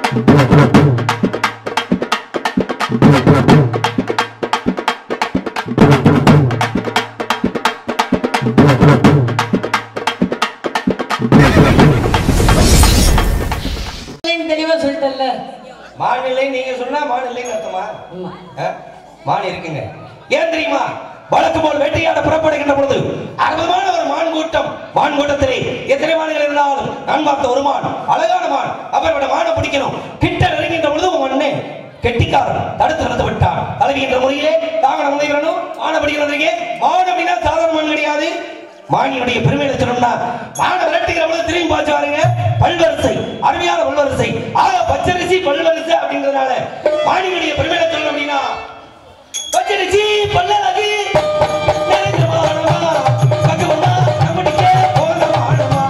தெளிவா சொல்லிட்டல மாநிலை நீங்க சொன்னா மாநிலைன்னு அர்த்தமா ஆ? மான் இருக்குங்க ஏன் தெரியுமா வழக்கு போல் வேட்டையாட புறப்படுகின்ற பொழுது அற்புதமான ஒரு மான் கூட்டம் மான் கூட்டத்திலே எத்தனை மான்கள் இருந்தாலும் நான் பார்த்த ஒரு மான் அழகான மான் அப்பேற்பட்ட மானை பிடிக்கணும் கிட்ட நெருங்கின்ற பொழுது உன் அண்ணே கெட்டிக்காரன் தடுத்து நிறுத்த விட்டான் கலவிகின்ற முறையிலே தாங்க நம்ம வரணும் மானை பிடிக்கிறதுக்கு மான் அப்படின்னா சாதாரண மான் கிடையாது மானியுடைய பெருமையை சொல்லணும்னா மானை விரட்டுகிற பொழுது திரும்பி பார்த்து பாருங்க பல்வரிசை அருமையான பல்வரிசை ஆக பச்சரிசி பல்வரிசை அப்படிங்கிறதுனால மானியுடைய பெருமையை சொல்லணும் அப்படின்னா பச்சரிசி பல்லழகு நிறைந்த மானமா, பக்குவமா, நம்முடைய போன மானமா.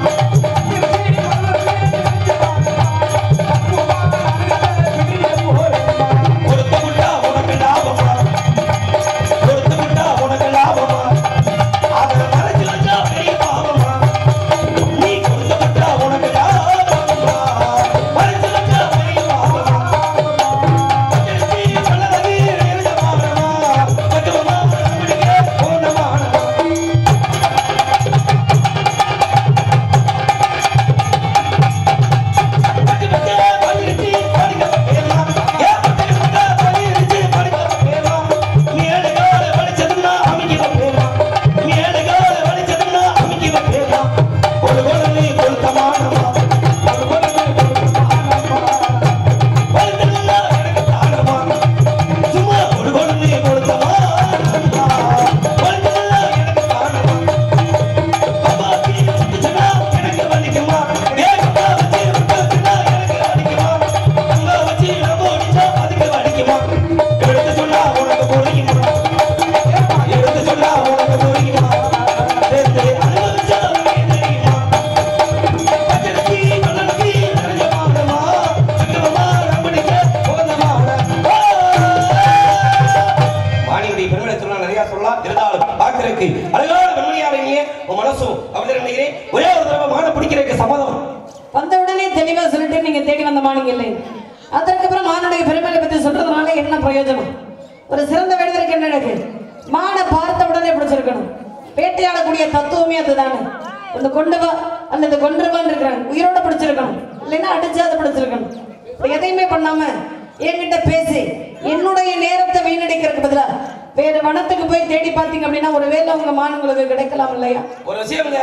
கொடுத்து விட்டா உனக்கு லாபமா கொடுத்து விட்டா உனக்கு லாபமா அதை மறைச்சு வச்சா பெரிய பாவமா நீ கொடுத்து விட்டா உனக்கு லாபமா மறைச்சு வச்சா பெரிய பாவமா பச்சரிசி பல்லழகு நிறைந்த மானமா, பக்குவமா, நம்முடைய போன மானமா. மாணியுடைய பெருமையை சொன்னா நிறைய சொல்லலாம் இருந்தாலும் பார்க்கறதுக்கு அழகான வெண்மையாளையே உன் மனசும் அப்படி நினைக்கிறேன் ஒரே ஒரு தடவை மான பிடிக்கிறதுக்கு சம்மதம் வந்த உடனே தெளிவா சொல்லிட்டு நீங்க தேடி வந்த மானிங்க இல்லை அதற்கப்புறம் மானுடைய பெருமையை பத்தி சொல்றதுனால என்ன பிரயோஜனம் ஒரு சிறந்த வேடுதற்கு என்ன இருக்கு மானை பார்த்த உடனே பிடிச்சிருக்கணும் வேட்டையாடக்கூடிய தத்துவமே அதுதானே இந்த கொண்டு வா அல்லது கொன்றுவான்னு இருக்கிறாங்க உயிரோட பிடிச்சிருக்கணும் இல்லைன்னா அடிச்சு அதை பிடிச்சிருக்கணும் இப்ப எதையுமே பண்ணாம என்கிட்ட பேசி என்னுடைய நேரத்தை வீணடிக்கிறதுக்கு பதிலா வேற வனத்துக்கு போய் தேடி பார்த்தீங்க அப்படின்னா ஒரு வேலை உங்க மான் உங்களுக்கு கிடைக்கலாம் இல்லையா ஒரு விஷயம்ங்க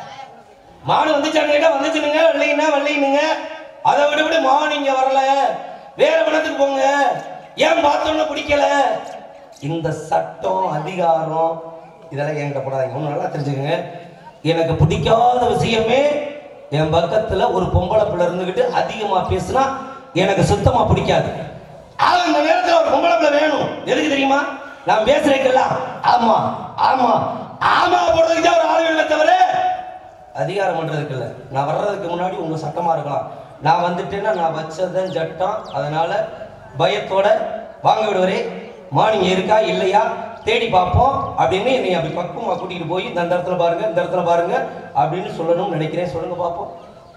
மாடு வந்துச்சான்னு கேட்டா வந்துச்சுனுங்க வெள்ளைன்னா வெள்ளைனுங்க அதை விட விட மான் இங்க வரல வேற வனத்துக்கு போங்க ஏன் பார்த்தோன்னு பிடிக்கல இந்த சட்டம் அதிகாரம் இதெல்லாம் என்கிட்ட போடாதீங்க ஒண்ணு நல்லா தெரிஞ்சுக்கங்க எனக்கு பிடிக்காத விஷயமே என் பக்கத்துல ஒரு பொம்பளை பிள்ளை இருந்துகிட்டு அதிகமா பேசுனா எனக்கு சுத்தமா பிடிக்காது ஆனா இந்த நேரத்துல ஒரு பொம்பளை பிள்ளை வேணும் எதுக்கு தெரியுமா நான் பேசுறேங்கல்லாம் ஆமா ஆமா ஆமா போடுறதுக்கு தான் ஒரு ஆள் வேணுமே தவிர அதிகாரம் பண்றதுக்கு இல்ல நான் வர்றதுக்கு முன்னாடி உங்க சட்டமா இருக்கலாம் நான் வந்துட்டேன்னா நான் வச்சதன் சட்டம் அதனால பயத்தோட வாங்க விடுவரே மார்னிங் இருக்கா இல்லையா தேடி பார்ப்போம் அப்படின்னு என்னை அப்படி பக்குவமா கூட்டிட்டு போய் இந்த இடத்துல பாருங்க இந்த இடத்துல பாருங்க அப்படின்னு சொல்லணும்னு நினைக்கிறேன் சொல்லுங்க பார்ப்போம்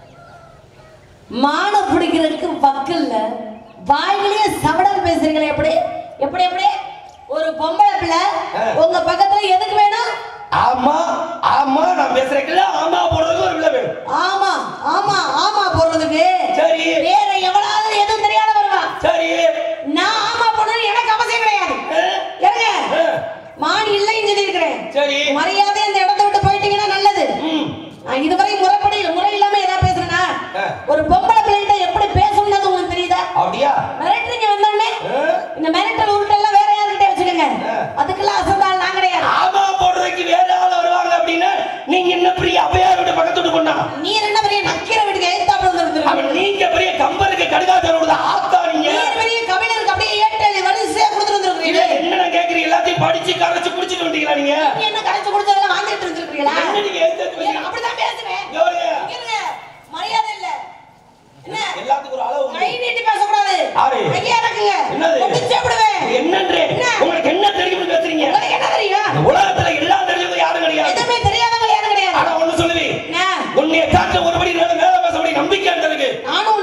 மானை பிடிக்கிறதுக்கு வக்கு இல்ல வாய்களே சவடல் பேசுறீங்களே எப்படி எப்படி எப்படி ஒரு பொம்பளை பிள்ளை ஆ. உங்க பக்கத்துல எதுக்கு வேணும் ஆமா ஆமா நான் பேசுறேன்ல ஆமா போடுறதுக்கு ஒரு பிள்ளை வேணும் ஆமா ஆமா ஆமா போடுறதுக்கு சரி வேற எவனாவது எதுவும் தெரியாத வருவா சரி நான் ஆமா போடுறது எனக்கு அவசியம் கிடையாது ஆ, ஏங்க ஆ, மான் இல்லைன்னு சொல்லியிருக்கிறேன் சரி மரியாதை இந்த இடத்த விட்டு போயிட்டீங்கன்னா நல்லது ம் நான் இதுவரை முறைப்படி முறை இல்லாம ஏதாவது பேசுறேனா ஆ. ஒரு பொம்பளை பிள்ளைகிட்ட எப்படி பேசணும்னு உங்களுக்கு தெரியுதா அப்படியா மிரட்டுறீங்க வந்தோடனே ஆ, இந்த மிரட்டல் உருட்டெல்லாம் வேற யார்கிட்ட வச்சுக்கோங்க ஆ. அதுக்கெல்லாம் அசந்தால் நான் கிடையாது ஆமா போடுறதுக்கு வேற ஆள் வருவாங்க அப்படின்னா நீங்க என்ன பெரிய அவையார் விட்டு பக்கத்து விட்டு கொண்டா நீ என்ன பெரிய நக்கீர வீட்டுக்கு எழுத்தாப்புல வந்துருக்கு அவன் நீங்க பெரிய கம்பருக்கு கடுகாத்தரோட ஆத்தா நீங்க நீ பெரிய கவிஞருக்கு அப்படியே ஏட்டல் வரிசையா கொடுத்துட்டு இல்ல வந்துருக்கீங்க என்ன கேக்குறீங்க எல்லாத்தையும் படிச்சு கரைச்சு குடிச்சிட்டு வந்தீங்களா நீங்க நீ என்ன கரைச்சு கொடுத்ததெல்லாம் வாங்கிட்டு வந்துருக்கீங்களா என்ன நீங்க எடுத்து எடுத்து வச்சீங்க? அப்படிதான் பேசுவேன் இங்க பாருங்க. இங்க இருங்க. மரியாதை இல்ல என்ன எல்லாத்துக்கும் ஒரு அளவு உண்டு. கை நீட்டி பேசக்கூடாது யாரு? கையை இறக்குங்க என்னது? ஒட்டிச்சே விடுவேன் என்னன்றே என்ன? உங்களுக்கு என்ன தெரியும்னு பேசுறீங்க உங்களுக்கு என்ன தெரியும் இந்த உலகத்துல எல்லாம் தெரிஞ்சவங்க யாரும் கிடையாது எதுவுமே தெரியாதவங்க யாரும் கிடையாது ஆனா ஒண்ணு சொல்லுவேன் என்ன? உன்னைய காட்ட ஒருபடி மேல மேல பேசபடி நம்பிக்கை இருக்கு நானும் ஒண்ணு சொல்லுவேன்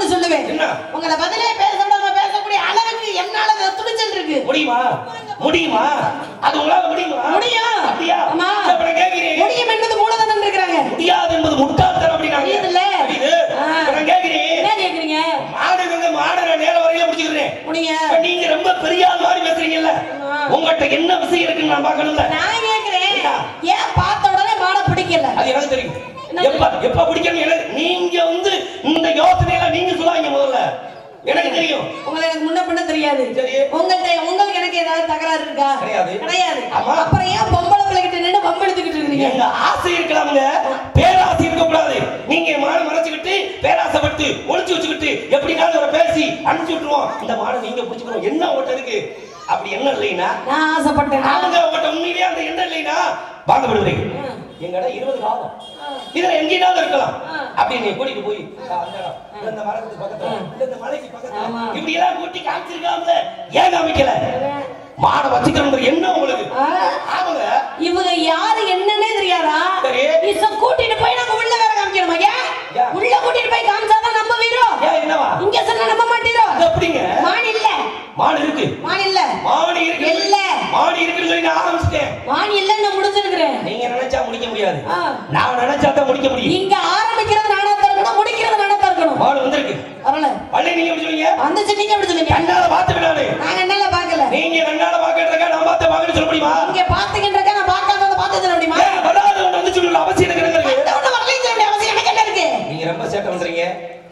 என்ன? உங்களை பதிலே பேச விடாம பேசக்கூடிய அளவுக்கு என்னால அது துணிச்சல் இருக்கு முடியுமா முடியுமா அது உங்களால முடியுமா முடியும் அப்படியா ஆமா சரி, இப்ப நான் கேட்கிறேன் முடியும் என்பது மூலதனம் இருக்கிறாங்க முடியாது என்பது முட்டாள்தனம் அப்படின்னாங்க புரியுதுல்ல? புரியுது ஆ. இப்ப நான் கேட்கிறேன் என்ன கேக்குறீங்க மாடு வந்து மாடு நான் நேர வரையில முடிச்சுக்கிறேன் முடிங்க இப்ப நீங்க ரொம்ப பெரிய ஆள் மாதிரி பேசுறீங்கல்ல ஆ. உங்ககிட்ட என்ன விஷயம் இருக்குன்னு நான் பார்க்கணும்ல நான் கேக்குறேன் என்ன? ஏன் பார்த்த உடனே மாடை பிடிக்கல அது எனக்கு தெரியும் என்ன எப்ப எப்ப பிடிக்கணும் எனக்கு நீங்க வந்து இந்த யோசனையெல்லாம் நீங்க சொல்லாங்க முதல்ல எனக்கு தெரியும் உங்களுக்கு எனக்கு முன்ன பின்ன தெரியாது சரி. உங்கள்ட்ட உங்களுக்கு எனக்கு ஏதாவது தகராறு இருக்கா கிடையாது. கிடையாது ஆமா. அப்புறம் ஏன் பொம்பளை பிள்ளைகிட்ட நின்று பம்பு எடுத்துக்கிட்டு இருக்கீங்க எங்க ஆசை இருக்கலாம்ங்க பேராசை இருக்க கூடாது நீங்க மாடு மறைச்சுக்கிட்டு பேராசைப்பட்டு ஒளிச்சு வச்சுக்கிட்டு எப்படினாலும் ஒரு பேசி அனுப்பிச்சு விட்டுருவோம் இந்த மாடை நீங்க பிடிச்சுக்கணும் என்ன உங்கள்கிட்ட இருக்கு அப்படி என்ன இல்லைன்னா நான் ஆசைப்பட்டேன் அவங்க உங்கள்கிட்ட உண்மையிலேயே அந்த என்ன இல்லைன்னா வாங்க விடுவீங்க எங்க இடம் இருபது காலம் இதுல எங்கேயாவது இருக்கலாம் அப்படி நீ கூட்டிட்டு போய் அந்த இடம், இல்ல இந்த மரத்துக்கு பக்கத்துல இல்ல இந்த மலைக்கு பக்கத்துல ஆமா. இப்படி எல்லாம் கூட்டி காமிச்சிருக்காமல ஏன் காமிக்கல மாடை வச்சுக்கணும் என்ன உங்களுக்கு ஆ. ஆமாங்க இவங்க யாரு என்னன்னே தெரியாதா சரி. இச கூட்டிட்டு போய் நம்ம உள்ள வேற காமிக்கணுமா ஏன் ஏன்? உள்ள கூட்டிட்டு போய் காமிச்சாதான் நம்ம வீரம் ஏன் என்னவா இங்க சொன்னா நம்ப மாட்டீரோ அது எப்படிங்க மான் இல்ல மாடு இருக்கு மான் இல்ல மாடு இருக்கு இல்ல. மாடு இருக்குன்னு சொல்லி நான் ஆரம்பிச்சிட்டேன் மான் இல்ல நான் முடிச்சிருக்கிறேன் நீங்க நினைச்சா முடிக்க முடியாது ஆ. நான் நினைச்சா தான் முடிக்க முடியும் இங்க ஆரம்பிக்கிறது நானா தான் இருக்கணும் முடிக்கிறது நானா தான் இருக்கணும் மாடு வந்திருக்கு வரல பள்ளி நீங்க எப்படி சொல்லுவீங்க வந்துச்சு நீங்க எப்படி சொல்லுங்க கண்ணால பார்த்து விடாது நாங்க என்னால பாக்கல நீங்க கண்ணால பாக்கிறதுக்கா நான் பார்த்து பாக்கன்னு சொல்ல முடியுமா இங்க பாத்துக்கின்றக்க நான் பார்க்காதத பார்த்து சொல்ல முடியுமா ஏன் வராது ஒன்று வந்து சொல்லல அவசியம் எனக்கு என்ன இருக்கு எந்த ஒண்ணு வரலைன்னு சொல்ல முடியும் அவசியம் எனக்கு என்ன இருக்கு நீங்க ரொம்ப சேட்டை பண்றீங்க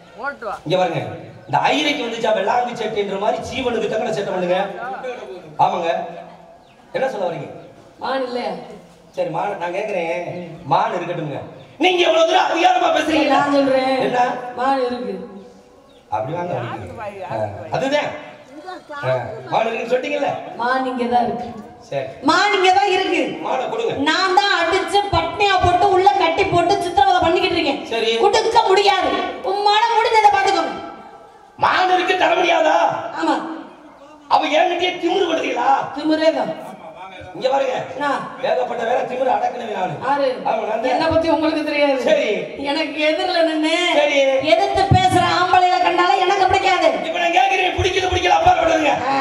இங்க பாருங்க இந்த ஐரைக்கு வந்துச்சா வெள்ளாங்கு சேட்டுன்ற மாதிரி ஜீவனுக்கு தக்கன சேட்டை பண்ணுங்க ஆமாங்க என்ன சொல்ல வரீங்க மான் இல்லையா சரி மான் நான் கேக்குறேன் மான் இருக்கட்டுங்க நீங்க எவ்வளவு தூரம் அதிகாரமா பேசுறீங்க நான் சொல்றேன் என்ன மான் இருக்கு அப்படி வாங்க ஆ, அதுதான் ஆ, மான் இருக்குன்னு சொல்லிட்டீங்கல்ல மான் இங்க தான் இருக்கு சரி மான் இங்க தான் இருக்கு மானை கொடுங்க நான் தான் அடிச்சு பட்னியா போட்டு உள்ள கட்டி போட்டு சித்திரவதை பண்ணிக்கிட்டு இருக்கேன் சரி. கொடுக்க முடியாது உம்மால முடிஞ்சதை பாத்துக்கோங்க மான் இருக்கு தர முடியாதா ஆமா அவ என்கிட்டயே திமிரு பண்றீங்களா திமிரே தான் இங்க பாருங்க நான் ஏகப்பட்ட வேலை திமிரு அடக்கணும் நானு ஆறு ஆமா, நான் தான். என்ன பத்தி உங்களுக்கு தெரியாது சரி. எனக்கு எதிரில நின்னு சரி. எதிர்த்து பேசுற ஆம்பளைகளை கண்டாலே எனக்கு பிடிக்காது இப்ப நான் கேக்குறேன் பிடிக்குது பிடிக்கல அப்பா விடுங்க ஆ,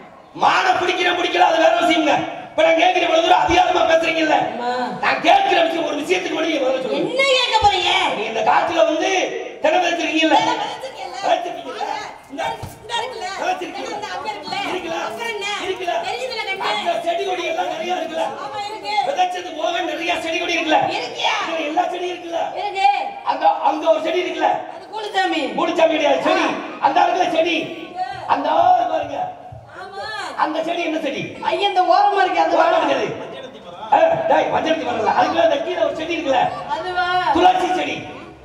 மானை பிடிக்கிற பிடிக்கல அது வேற விஷயம்ங்க இப்ப நான் கேக்குறேன் இவ்வளவு தூரம் அதிகாரமா பேசுறீங்கல்ல ஆமா. நான் கேட்கிற விஷயம் ஒரு விஷயத்துக்கு மட்டும் நீங்க பதில் சொல்லுங்க என்ன கேட்க போறீங்க நீங்க இந்த காட்டுல வந்து தினம் வச்சிருக்கீங்கல்ல விதைச்சிருக்கீங்கல்ல? வச்சிருக்கீங்கல்ல? இந்த இந்த இருக்குல்ல? வச்சிருக்கீங்க. இந்த அங்க இருக்குல்ல? இருக்குல்ல? அப்புறம் என்ன? இருக்குல்ல? தெரியுதுல்ல கண்ணு? அந்த செடி கொடி எல்லாம் நிறைய இருக்குல்ல ஆமா, இருக்கு. விதைச்சது போக நிறைய செடி கொடி இருக்குல்ல இருக்கியா? இதுல எல்லா செடியும் இருக்குல்ல இருக்கு. அங்க அங்க ஒரு செடி இருக்குல்ல அது கூலிச்சாமி. மூடிச்சாமி கிடையாது செடி அந்த இருக்குல்ல செடி அந்த ஆறு பாருங்க ஆமா. அந்த செடி என்ன செடி ஐயா, இந்த ஓரமா இருக்கு, அது ஓரமா வேணாம். இருக்குது. ஆ, டேய், மஞ்சள் தீ வரல அதுக்குள்ள அந்த கீழே ஒரு செடி இருக்குல்ல அதுவா? துளசி செடி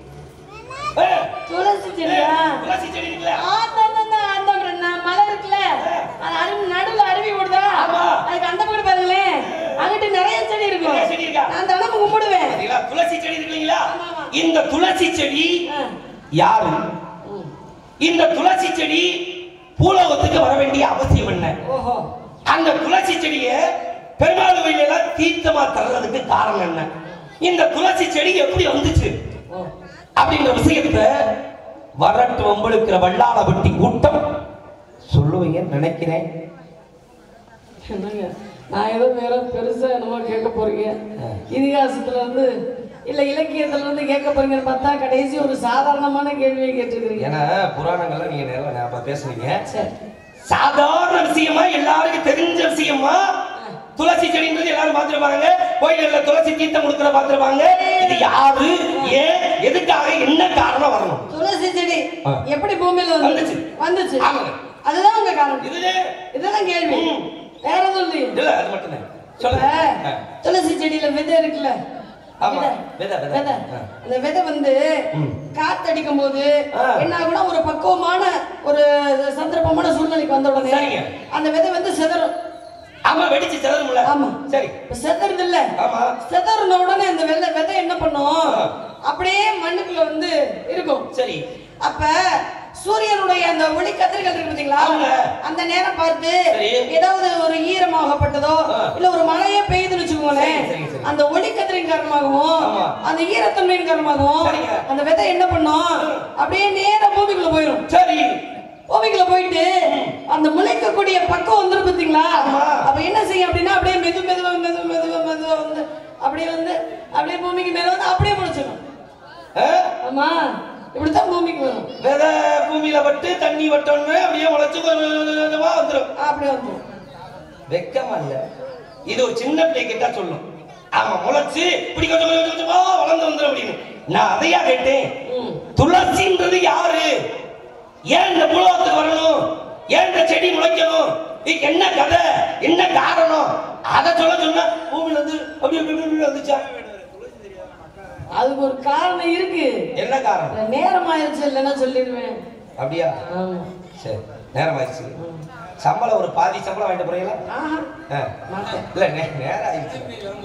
ஆ, துளசி செடியா? ஏ, துளசி செடி இருக்குல்ல ஆ, அந்த, அந்த, அந்த, அந்த ந- மலை இருக்குல்ல? அது அருவி- நடுவுல அருவி ஓடுதா? ஆமா. அதுக்கு அந்த பக்கம் பாருங்களேன். அங்கிட்டு நிறைய செடி இருக்கும். நிறைய செடி இருக்கா? நான் தினமும் கும்பிடுவேன். பாத்தீங்களா? துளசி செடி இருக்கு இல்லைங்களா ஆமா, ஆமா. இந்த துளசி செடி ஆ. யாரு இந்த துளசி செடி பூலோகத்துக்கு வர வேண்டிய அவசியம் என்ன ஓஹோ அந்த துளசி செடியை பெருமாள் கோயில தீர்த்தமா தர்றதுக்கு காரணம் என்ன இந்த துளசி செடி எப்படி வந்துச்சு ஓ. அப்படின்ற விஷயத்த வரட்டு வம்பளுக்கிற வல்லாள வெட்டி கூட்டம் சொல்லுவீங்கன்னு நினைக்கிறேன் என்னங்க நான் ஏதோ வேற பெருசா என்னமோ கேட்க போறீங்க இதிகாசத்துல இருந்து இல்ல இலக்கியத்துல இருந்து கேட்க போறீங்கன்னு பார்த்தா கடைசி ஒரு சாதாரணமான கேள்வியை கேட்டிருக்கிறீங்க ஏன்னா புராணங்கள்ல நீங்க நேரில் நான் பேசுனீங்க சரி சாதாரண விஷயமா எல்லாருக்கும் தெரிஞ்ச விஷயமா துளசி செடின்றது எல்லாரும் பார்த்துருப்பாங்க கோயில்ல துளசி தீர்த்தம் கொடுக்கிற பார்த்துருப்பாங்க இது யாரு ஏன் எதுக்காக என்ன காரணம் வரணும் துளசி செடி ஆ. எப்படி பூமியில வந்துச்சு. வந்துச்சு வந்துச்சு ஆமாங்க. அதுதான் உங்க காரணம் இது இதுதான் கேள்வி ம். வேற எதுவும் இல்லையே இல்ல அது மட்டும் தான் இப்ப சொல்லுங்க ஆ. துளசி செடியில விதை இருக்குல்ல ஆமா. விதை. விதை, விதை. விதை. ஆ. அந்த விதை வந்து ம். காத்தடிக்கும் போது ஆ. என்ன ஆகும்னா ஒரு பக்குவமான ஒரு சந்தர்ப்பமான சூழ்நிலைக்கு வந்த உடனே சரிங்க. அந்த விதை வந்து சிதறும் ஆமா வெடிச்சு செதறும்ல ஆமா. சரி இப்ப செதறுது இல்ல ஆமா செதறின உடனே அந்த வெள்ளை விதை என்ன பண்ணும் ஆ. அப்படியே மண்ணுக்குள்ள வந்து இருக்கும் சரி அப்ப சூரியனுடைய அந்த ஒளி கதிர்கள் இருக்கு பாத்தீங்களா ஆமாங்க. அந்த நேரம் பார்த்து சரி. ஏதாவது ஒரு ஈரமாகப்பட்டதோ ஆ. இல்ல ஒரு மழையே பெய்யுதுன்னு வச்சுக்கோங்களேன் சரி, சரி, சரி. அந்த ஒளி கதிரின் காரணமாகவும் ஆமா. அந்த ஈரத்தன்மையின் காரணமாகவும் சரிங்க. அந்த விதை என்ன பண்ணும் அப்படியே நேரா பூமிக்குள்ள போயிடும் சரி பூமிக்குள்ள போயிட்டு அந்த முளைக்கக்கூடிய பக்கம் வந்துரும் பாத்தீங்களா ஆமா. அப்ப என்ன செய்யும் அப்படின்னா அப்படியே மெது மெதுவா மெது மெதுவா மெதுவா வந்து அப்படியே வந்து அப்படியே பூமிக்கு மேல வந்து அப்படியே முளைச்சிடும் ஆ? ஆமா இப்படித்தான் பூமிக்கு வரும் விதை பூமியில பட்டு தண்ணி வட்டோன்னு அப்படியே முளைச்சு கொஞ்சம் கொஞ்சம் கொஞ்சமா வந்துடும் அப்படியே வந்துரும் வெக்கமா இல்ல இது ஒரு சின்ன பிள்ளை கேட்டா சொல்லும் ஆமா முளைச்சு இப்படி கொஞ்சம் கொஞ்சம் கொஞ்சம் கொஞ்சமா வளர்ந்து வந்துடும் அப்படின்னு நான் அதையா கேட்டேன் ம். துளசின்றது யாரு ஏன் இந்த புலவத்துக்கு வரணும் ஏன் இந்த செடி முளைக்கணும் இதுக்கு என்ன கதை என்ன காரணம் அதை சொல்ல சொன்னா பூமியில இருந்து அப்படி அப்படி அப்படி அப்படி வந்துச்சா அதுக்கு ஒரு காரணம் இருக்கு என்ன காரணம் நேரம் ஆயிடுச்சு இல்லைன்னா சொல்லிடுவேன் அப்படியா ஆமா. சரி நேரம் ஆயிடுச்சு சம்பளம் ஒரு பாதி சம்பளம் வாங்கிட்டு போறீங்களா ஆஹா, ஆ. மாட்டேன் இல்ல நே- நேரம் ஆயிடுச்சு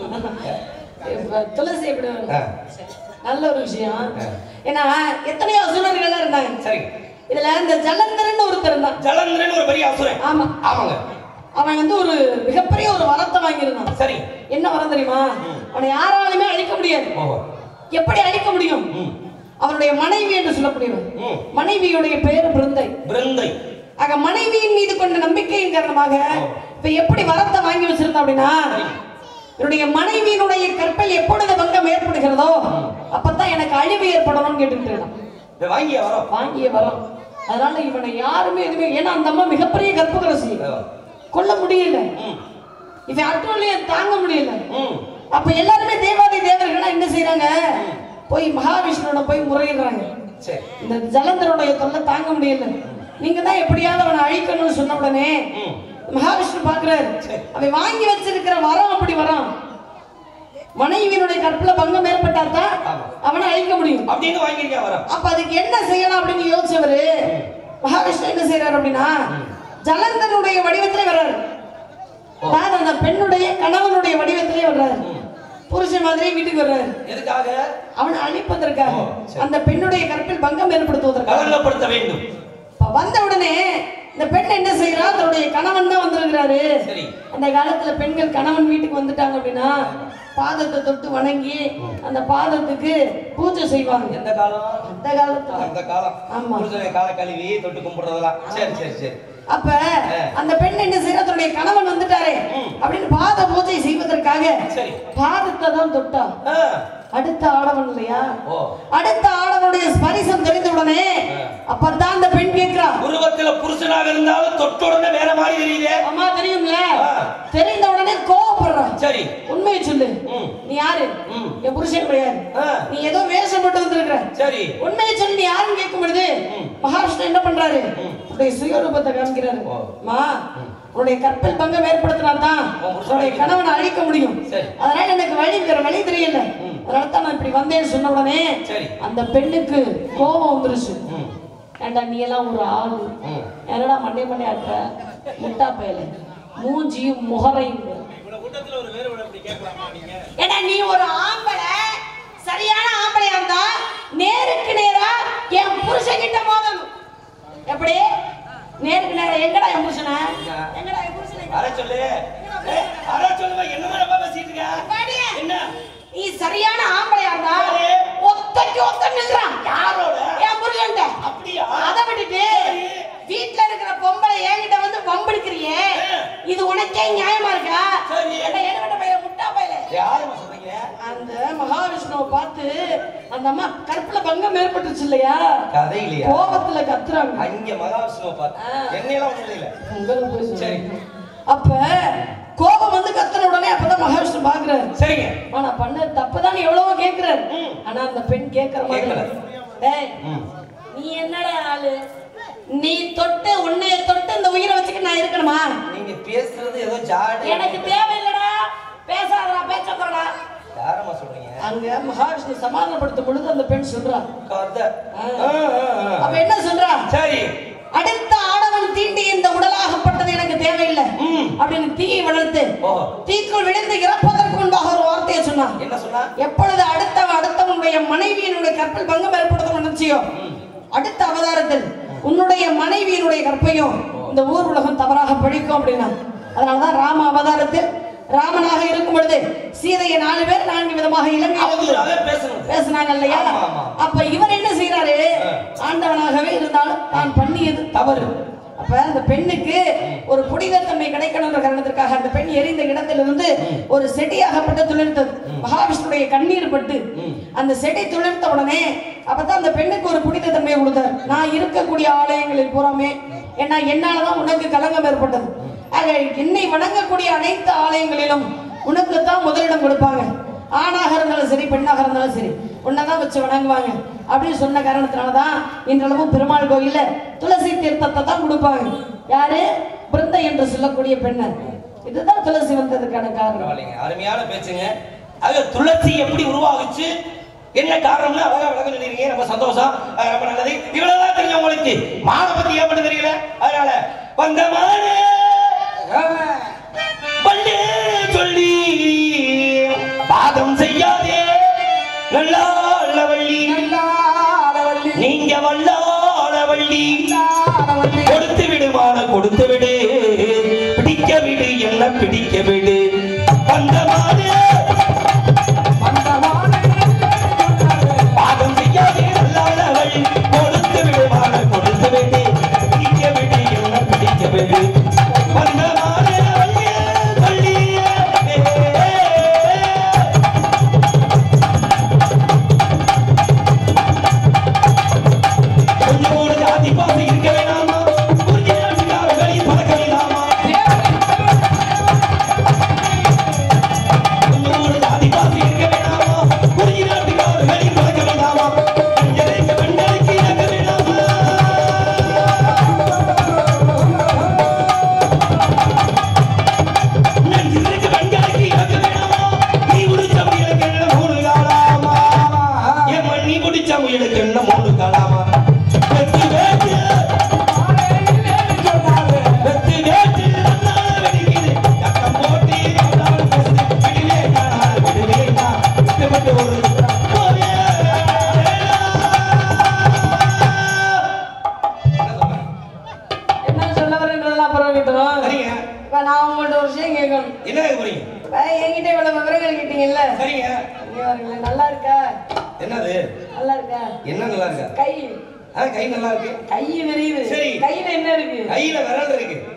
இப்ப துளசி எப்படி வரும் ஆ. நல்ல ஒரு விஷயம் ஆ. ஏன்னா எத்தனையோ அசுரர்கள் இருந்தாங்க சரி இதுல இந்த ஜலந்தரன் ஒருத்தர் இருந்தான் ஜலந்திரன் ஒரு பெரிய அசுரன் ஆமா ஆமாங்க அவன் வந்து ஒரு மிகப்பெரிய ஒரு வரத்தை வாங்கியிருந்தான் சரி என்ன வரம் தெரியுமா அவனை யாராலுமே அழிக்க முடியாது ஓஹோ எப்படி அழிக்க முடியும் ம் அவனுடைய மனைவி என்று சொல்லக்கூடியவன் ம் மனைவியுடைய பெயர் பிருந்தை பிருந்தை ஆக மனைவியின் மீது கொண்ட நம்பிக்கையின் காரணமாக இப்ப எப்படி வரத்தை வாங்கி வச்சிருந்தான் அப்படின்னா என்னுடைய மனைவியினுடைய கற்பல் எப்பொழுது பங்கம் ஏற்படுகிறதோ அப்பதான் எனக்கு அழிவு ஏற்படணும்னு கேட்டுக்கிட்டு இருந்தான். இதை வாங்கிய வரோம் வாங்கிய வரம் அதனால இவனை யாருமே எதுவுமே ஏன்னா அந்த அம்மா மிகப்பெரிய கற்பகரசி கொல்ல முடியல ம் இவன் அட்டூழியம் தாங்க முடியல ம் அப்ப எல்லாருமே தேவாதி தேவர்களா என்ன செய்றாங்க போய் மகாவிஷ்ணுவோட போய் முறையிடுறாங்க சரி இந்த ஜலந்தருடைய தொல்லை தாங்க முடியல நீங்க தான் எப்படியாவது அவனை அழிக்கணும்னு சொன்ன உடனே ம் மகாவிஷ்ணு பாக்குறாரு சரி. அவன் வாங்கி வச்சிருக்கிற வரம் அப்படி வரம் மனைவியினுடைய கற்பல பங்கம் ஏற்பட்டாதான் ஆமா. அவனை அழிக்க முடியும் அப்படின்னு வாங்கியிருக்கேன் வரோம் அப்ப அதுக்கு என்ன செய்யலாம் அப்படின்னு யோசிச்சவரு மகாவிஷ்ணு என்ன செய்யறாரு அப்படின்னா ஜலந்தனுடைய வடிவத்திலே வர்றாரு அதாவது அந்த பெண்ணுடைய கணவனுடைய வடிவத்திலே வர்றாரு புருஷன் மாதிரி வீட்டுக்கு வர்றாரு எதுக்காக அவனை அழிப்பதற்காக ஓ, சரி. அந்த பெண்ணுடைய கற்பில் பங்கம் ஏற்படுத்துவதற்காக கலங்கப்படுத்த வேண்டும் இப்ப வந்த உடனே இந்த பெண் என்ன செய்யறா தன்னுடைய கணவன் தான் வந்திருக்கிறாரு சரி அந்த காலத்துல பெண்கள் கணவன் வீட்டுக்கு வந்துட்டாங்க அப்படின்னா பாதத்தை தொட்டு வணங்கி அந்த பாதத்துக்கு பூஜை செய்வாங்க எந்த காலம் அந்த காலத்துல அந்த காலம் ஆமா. புருஷனை கால கழுவி தொட்டு கும்பிடுறதெல்லாம் சரி சரி சரி அப்ப அந்த பெண் என்ன செய்யறா தன்னுடைய கணவன் வந்துட்டாரே அப்படின்னு பாத பூஜை செய்வதற்காக சரி பாதத்தை தான் தொட்டா ஆ. அடுத்த ஆடவன் இல்லையா ஓ அடுத்த ஆடவனுடைய ஸ்பரிசம் தெரிந்த உடனே அப்பதான் அந்த பெண் கேட்கிறா உருவத்துல புருஷனாக இருந்தாலும் தொட்ட உடனே வேற மாதிரி தெரியுதே அம்மா தெரியும்ல ஆ. தெரிந்த உடனே கோவப்படுறான் சரி உண்மையை சொல்லு ம் நீ யாரு ம். என் புருஷன் கிடையாது ஆ. நீ ஏதோ வேஷம் போட்டு வந்திருக்கிற சரி உண்மையை சொல்லி நீ யாருன்னு கேட்கும் பொழுது மகாவிஷ்ணு என்ன பண்றாரு உன்னுடைய சுயரூபத்தை காமிக்கிறாரு ஓ. மா உன்னுடைய கற்பல் பங்கம் ஏற்படுத்தினால்தான் உன் புருஷனை உன்னுடைய கணவனை அழிக்க முடியும் சரி. அதனால எனக்கு வழி வேற வழி தெரியல அதனால தான் நான் இப்படி வந்தேன்னு சொன்ன உடனே சரி. அந்த பெண்ணுக்கு கோபம் வந்துருச்சு ம் ஏண்டா நீ எல்லாம் ஒரு ஆளு ம் என்னடா மண்டே மண்டே ஆட்டுற முட்டா பயல மூஞ்சியும் முகரையும் ஏடா நீ ஒரு ஆம்பளை சரியான ஆம்பளையா இருந்தா நேருக்கு நேரா என் புருஷன் கிட்ட மோதணும் எப்படி நேருக்கு நேரா எங்கடா என் புருஷன எங்கடா என் புருஷனை அரை சொல்லு ஏ, அரை சொல்லுவா என்னமா ரொம்ப பேசிட்டு இருக்க வாடியே. என்ன நீ சரியான ஆம்பளையா இருந்தா யாரு? ஒத்தைக்கு ஒத்த நில்றான் யாரோட என் புருஷன்ட்ட அப்படியா அதை விட்டுட்டு வீட்ல இருக்கிற பொம்பளை என்கிட்ட வந்து வம்பிடுக்கிறியே இது உனக்கே நியாயமா இருக்கா சரி. ஏண்டா, ஏகப்பட்ட பையன் முட்டா பையல யாருமா சொல்றீங்க அந்த மகாவிஷ்ணுவை பார்த்து அந்த அம்மா கற்புல பங்கம் ஏற்பட்டுச்சு இல்லையா கதை இல்லையா கோபத்துல கத்துறாங்க அங்க மகாவிஷ்ணுவை பார்த்து என்னையெல்லாம் ஒண்ணும் இல்ல உங்களுக்கு போய் சொல்லு. சரி. அப்ப கோபம் வந்து கத்துன உடனே அப்பதான் மகாவிஷ்ணு பாக்குறாரு சரிங்க ஆனா பண்ண தப்புதான் எவ்வளவோ கேக்குறாரு ம். ஆனா அந்த பெண் கேக்குற மாதிரி கேட்கல. டேய் ம் நீ என்னடா ஆளு நீ தொட்டு உன்னைய தொட்டு இந்த உயிரை வச்சுக்க நான் இருக்கணுமா நீங்க பேசுறது ஏதோ ஜாடு எனக்கு தேவையில்லடா பேசாதடா பேச்சப்படா யாரம்மா சொல்றீங்க அங்க மகாவிஷ்ணு சமாதானப்படுத்தும் பொழுது அந்த பெண் சொல்றா கதை ஆ. ஆ, ஆ, ஆ. அப்ப என்ன சொல்றா சரி அடுத்த ஆடவன் தீண்டி இந்த உடலாகப்பட்டது எனக்கு தேவையில்லை ம். அப்படின்னு தீயை வளர்த்து ஓஹோ தீக்குள் விழுந்து இறப்பதற்கு முன்பாக ஒரு வார்த்தையை சொன்னான் என்ன சொன்னா எப்பொழுது அடுத்தவன் அடுத்தவனுடைய மனைவியினுடைய கற்பல் பங்கம் ஏற்படுத்தணும் நினைச்சியோ அடுத்த அவதாரத்தில் உன்னுடைய மனைவியினுடைய கற்பையும் இந்த ஊர் உலகம் தவறாக படிக்கும் அப்படின்னா அதனாலதான் ராம அவதாரத்தில் ராமனாக இருக்கும் பொழுது சீதையை நாலு பேர் நான்கு விதமாக இலங்கை அவதூறு அதை பேசணும் பேசினாங்க இல்லையா ஆமா, ஆமா. அப்ப இவர் என்ன செய்யறாரு ஆண்டவனாகவே இருந்தாலும் தான் பண்ணியது தவறு அப்ப அந்த பெண்ணுக்கு ஒரு புனிதத்தன்மை கிடைக்கணுன்ற காரணத்திற்காக அந்த பெண் எரிந்த இடத்திலிருந்து ஒரு செடியாகப்பட்ட துளிர்த்தது மகாவிஷ்ணுடைய கண்ணீர் பட்டு அந்த செடி துளிர்த்த உடனே அப்பதான் அந்த பெண்ணுக்கு ஒரு புனிதத்தன்மையை கொடுத்தார் நான் இருக்கக்கூடிய ஆலயங்களில் பூராமே ஏன்னா என்னாலதான் உனக்கு கலங்கம் ஏற்பட்டது ஆக என்னை வணங்கக்கூடிய அனைத்து ஆலயங்களிலும் உனக்கு தான் முதலிடம் கொடுப்பாங்க ஆணாக இருந்தாலும் சரி பெண்ணாக இருந்தாலும் சரி உன்னதான் வச்சு வணங்குவாங்க அப்படின்னு சொன்ன காரணத்தினால தான் இன்றளவும் பெருமாள் கோயில்ல துளசி தீர்த்தத்தை தான் கொடுப்பாங்க யாரு பிருந்தை என்று சொல்லக்கூடிய பெண்ணர் இதுதான் துளசி வந்ததுக்கான காரணம் பரவாயில்லைங்க அருமையான பேச்சுங்க ஆக துளசி எப்படி உருவாகுச்சு என்ன காரணம்னு அழகா விளக்கம் சொல்லிருக்கீங்க ரொம்ப சந்தோஷம் அஹ் ரொம்ப நல்லது இவ்வளவுதான் தெரியும் உங்களுக்கு மான பத்தி ஏன் பண்ண தெரியல அதனால வந்த மானே பள்ளி சொல்லி பாதம் செய்யாதே நல்லா வள்ளி நீங்க வல்லாள வள்ளி கொடுத்து விடுமான கொடுத்து விடு பிடிக்க விடு என்ன பிடிக்க விடு வந்தமானே பாதம் செய்யாதே நல்லாளவள் கொடுத்து விடுமான கொடுத்து விடு பிடிக்க விடு என்ன பிடிக்க விடு வந்தமானே வள்ளியே, வள்ளியே, ஏ, ஏ, ஏ. கொஞ்சோடு ஜாதி பாசை இருக்க வேணாமா புரிஞ்ச நாட்டுக்காரர்களின் பழக்க வேணாமா கொஞ்சோடு ஜாதி பாசை இருக்க வேணாமா புரிஞ்ச நாட்டுக்காரர்களின் பழக்க வேணாமா அஞ்சலைக்கு பெண்களுக்கு இறக்க வேணாமா நெஞ்சிற்கு பெண்களுக்கு இறக்க வேணாமா நீ முடிச்ச முயலுக்கு என்ன மூணு காலாமா ஏம்மா நீ முடிச்ச முயலுக்கு என்ன மூணு காலாமா வெத்து வேட்டு வெத்து வேட்டு நன்னால வெடிக்குது சத்தம் போட்டு எவ்வளவு பேசுது விடுவே நான் விடுவே நான் விட்டுப்பட்டு ஒரு போவே என்ன சொல்ல வரேன்றதெல்லாம் அப்புறம் இருக்கட்டும் சரிங்க இப்ப நான் உங்கள்ட்ட ஒரு விஷயம் கேட்கணும் என்ன கேட்க போறீங்க இப்ப என்கிட்ட இவ்வளவு விவரங்கள் கேட்டீங்கல்ல சரிங்க இங்க பாருங்களேன், நல்லா இருக்கா என்னது நல்லா இருக்கா என்ன நல்லா இருக்கா கை ஆ கை நல்லா இருக்கு கை விரியுது சரி. கையில என்ன இருக்கு கையில விரல் இருக்கு